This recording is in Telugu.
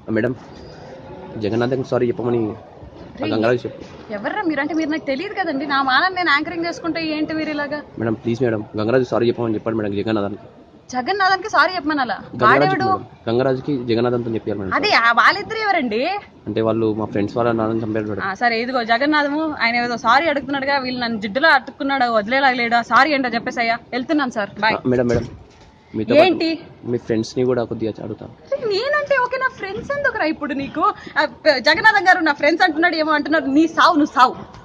మేడం జగన్నాథం సారీ చెప్పమని ఆ గంగరాజు చెప్పు ఎవర్రా మీరంటే మీరు నాకు తెలియదు కదండి నా మానం నేను యాంకరింగ్ చేసుకుంటే ఏంటి మీరు ఇలాగా madam please madam Gangaraju sorry చెప్పమని చెప్పండి మేడం జగన్నాథానికి జగన్నాథానికి సారీ చెప్పమనాలా గంగరాజుకి వాడేవాడు మేడం గంగరాజుకి జగన్నాథంతో చెప్పారు మేడం అదే ఆ వాళ్ళిద్దరు ఎవరండి అంటే వాళ్ళు మా ఫ్రెండ్స్ వాళ్ళ నాన్న చంపారు మేడం ఆ, సరే ఇదిగో జగన్నాథము ఆయన ఏదో సారీ అడుగుతున్నాడుగా వీళ్ళు నన్ను జిడ్డులో అట్టుకున్నాడు వదిలేలాగలేడా సారీ ఏంటో చెప్పేసి అయ్యా వెళ్తున్నాను సార్ బాయ్ ఆ, మేడం మేడం మీతో పాటు ఏంటి మీ ఫ్రెండ్స్ ని కూడా కొద్దిగా అడుగుతాను అరే, నేనంటే ఓకే నా ఫ్రెండ్స్ ఎందుకురా ఇప్పుడు నీకు ఆ, జగన్నాథం గారు నా ఫ్రెండ్స్ అంటున్నాడు ఏమో అంటున్నాడు నీ సావు నువ్వు సావు